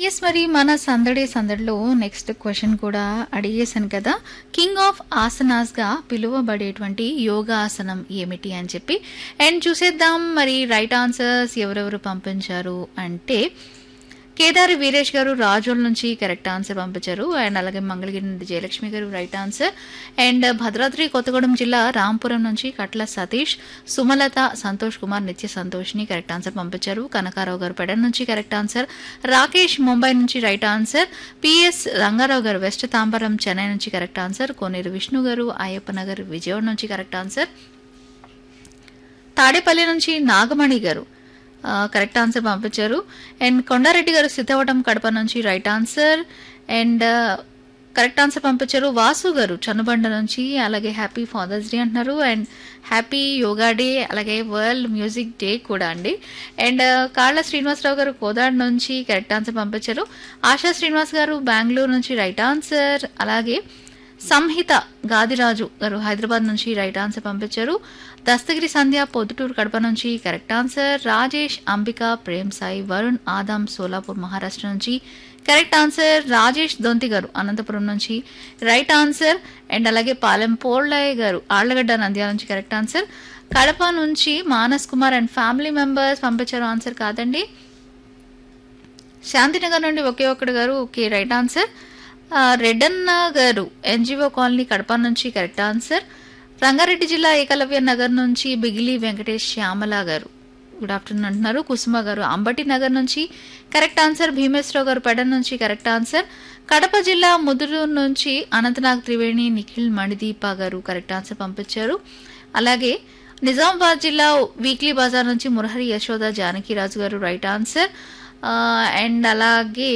yes మరి మన సందడి సందడిలో నెక్స్ట్ క్వశ్చన్ కూడా అడిగేశాను కదా కింగ్ ఆఫ్ ఆసనాస్ గా పిలువబడేటువంటి యోగాసనం ఏమిటి అని చెప్పి అండ్ చూసేద్దాం మరి రైట్ ఆన్సర్స్ ఎవరెవరు పంపించారు అంటే కేదారి వీరేష్ గారు రాజోల్ నుంచి కరెక్ట్ ఆన్సర్ పంపించారు అండ్ అలాగే మంగళగిరి నుండి Jayalakshmi garu right answer and Bhadradri Kothagudem జిల్లా రాంపురం నుంచి కట్ల సతీష్ సుమలత సంతోష్ కుమార్ నిత్య సంతోష్ని కరెక్ట్ ఆన్సర్ పంపించారు కనకారావు గారు పెడన్ నుంచి కరెక్ట్ ఆన్సర్ రాకేష్ ముంబై నుంచి రైట్ ఆన్సర్ పిఎస్ రంగారావు గారు వెస్ట్ తాంబరం చెన్నై నుంచి కరెక్ట్ ఆన్సర్ కోనేరు విష్ణు గారు అయ్యప్ప నగర్ విజయవాడ నుంచి కరెక్ట్ ఆన్సర్ తాడేపల్లి నుంచి నాగమణి గారు ఆ, కరెక్ట్ ఆన్సర్ పంపించారు అండ్ కొండారెడ్డి గారు సిద్ధవటం కడప నుంచి రైట్ ఆన్సర్ అండ్ ఆ, కరెక్ట్ ఆన్సర్ పంపించారు వాసు గారు చనుబండ నుంచి అలాగే హ్యాపీ ఫాదర్స్ డే అంటున్నారు అండ్ హ్యాపీ యోగా డే అలాగే వరల్డ్ మ్యూజిక్ డే కూడా అండి అండ్ ఆ, కాళ్ళ శ్రీనివాసరావు గారు కోదాడ్ నుంచి కరెక్ట్ ఆన్సర్ పంపించారు ఆశా శ్రీనివాస్ గారు బెంగళూరు నుంచి రైట్ ఆన్సర్ అలాగే సంహిత గాదిరాజు గారు హైదరాబాద్ నుంచి రైట్ ఆన్సర్ పంపించారు దస్తగిరి సంధ్య పొద్దుటూరు కడప నుంచి correct answer Rajesh Ambika Prem Sai Varun Adam Solapur Maharashtra నుంచి కరెక్ట్ ఆన్సర్ రాజేష్ దొంతి గారు అనంతపురం నుంచి రైట్ ఆన్సర్ అండ్ అలాగే పాలెం పోళ్ళయ్య గారు ఆళ్లగడ్డ నంద్యాల నుంచి కరెక్ట్ ఆన్సర్ కడప నుంచి Manas Kumar and family members పంపించారు ఆన్సర్ కాదండి శాంతినగర్ నుండి ఒకే ఒక్కడు గారు ఓకే రైట్ ఆన్సర్ ఆ, రెడ్డన్న గారు ఎన్జిఓ కాలనీ కడప నుంచి కరెక్ట్ ఆన్సర్ రంగారెడ్డి జిల్లా ఏకలవ్య నగర్ నుంచి బిగిలి వెంకటేష్ శ్యామల గారు గుడ్ ఆఫ్టర్నూన్ అంటున్నారు కుసుమ గారు అంబటి నగర్ నుంచి కరెక్ట్ ఆన్సర్ భీమేశ్వరరావు గారు పెడన్ నుంచి కరెక్ట్ ఆన్సర్ కడప జిల్లా ముదురు నుంచి అనంతనాగ్ త్రివేణి నిఖిల్ మణిదీప గారు కరెక్ట్ ఆన్సర్ పంపించారు అలాగే నిజామాబాద్ జిల్లా వీక్లీ బజార్ నుంచి మురహరి యశోద జానకిరాజు గారు రైట్ ఆన్సర్ ఆ, అండ్ అలాగే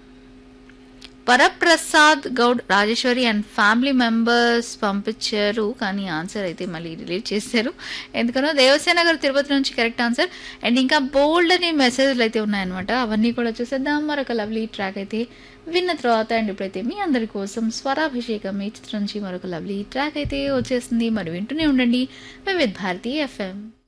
Varaprasad Goud Rajeshwari and family members పంపించారు కానీ ఆన్సర్ అయితే మళ్ళీ రిలీజ్ చేశారు ఎందుకనో దేవసేన గారు తిరుపతి నుంచి కరెక్ట్ ఆన్సర్ అండ్ ఇంకా బోల్డ్ అని మెసేజ్లు అయితే ఉన్నాయన్నమాట అవన్నీ కూడా చూసేద్దాం మరొక లవ్లీ ట్రాక్ అయితే విన్న తర్వాత అండ్ ఇప్పుడైతే మీ అందరి కోసం స్వరాభిషేకం ఈ చిత్రం నుంచి మరొక లవ్లీ ట్రాక్ అయితే వచ్చేస్తుంది మరి వింటూనే ఉండండి విత్ భారతీ ఎఫ్ఎం